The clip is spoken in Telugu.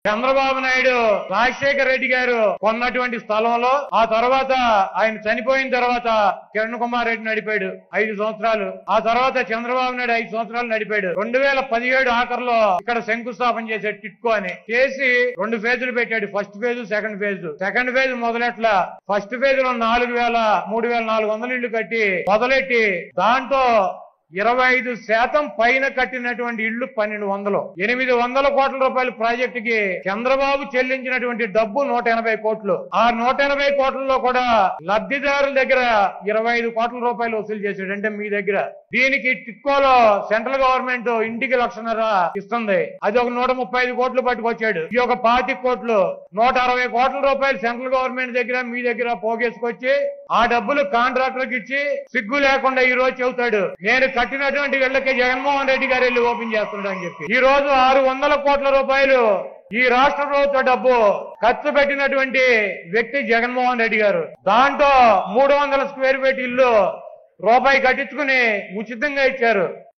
చంద్రబాబు నాయుడు రాజశేఖర రెడ్డి గారు కొన్నటువంటి స్థలంలో ఆ తర్వాత ఆయన చనిపోయిన తర్వాత కిరణ్ కుమార్ రెడ్డి నడిపాడు ఐదు సంవత్సరాలు ఆ తర్వాత చంద్రబాబు నాయుడు ఐదు సంవత్సరాలు నడిపాడు రెండు వేల పదిహేడు ఆఖరిలో ఇక్కడ శంకుస్థాపన చేశాడు టిట్కో అని చేసి రెండు ఫేజులు పెట్టాడు first phase second phase second phase మొదలెట్ల ఫస్ట్ ఫేజ్ లో నాలుగు వేల మూడు వేల నాలుగు వందల ఇళ్లు కట్టి మొదలెట్టి దాంట్లో ఇరవై ఐదు శాతం పైన కట్టినటువంటి ఇళ్లు పన్నెండు వందలు ఎనిమిది వందల కోట్ల రూపాయల ప్రాజెక్టు కి చంద్రబాబు చెల్లించినటువంటి డబ్బు నూట ఎనభై కోట్లు ఆ నూట ఎనభై కోట్లలో కూడా లబ్ధిదారుల దగ్గర ఇరవై ఐదు కోట్ల రూపాయలు వసూలు చేశాడు అంటే మీ దగ్గర దీనికి టిక్కోలో సెంట్రల్ గవర్నమెంట్ ఇంటికి లక్షన్నర ఇస్తుంది అది ఒక నూట ముప్పై ఐదు కోట్లు పట్టుకొచ్చాడు ఈ ఒక పాతి కోట్లు నూట అరవై కోట్ల రూపాయలు సెంట్రల్ గవర్నమెంట్ దగ్గర మీ దగ్గర పోగేసుకొచ్చి ఆ డబ్బులు కాంట్రాక్టర్కి ఇచ్చి సిగ్గు లేకుండా ఈ రోజు చెబుతాడు నేను కట్టినటువంటి ఇళ్లకి జగన్మోహన్ రెడ్డి గారు వెళ్ళి ఓపెన్ చేస్తున్నాడు అని చెప్పి ఈ రోజు ఆరు వందల కోట్ల రూపాయలు ఈ రాష్ట్ర ప్రభుత్వ డబ్బు ఖర్చు పెట్టినటువంటి వ్యక్తి జగన్మోహన్ రెడ్డి గారు దాంట్లో మూడు వందల స్క్వేర్ ఫీట్ ఇల్లు రూపాయి కట్టించుకుని ఉచితంగా ఇచ్చారు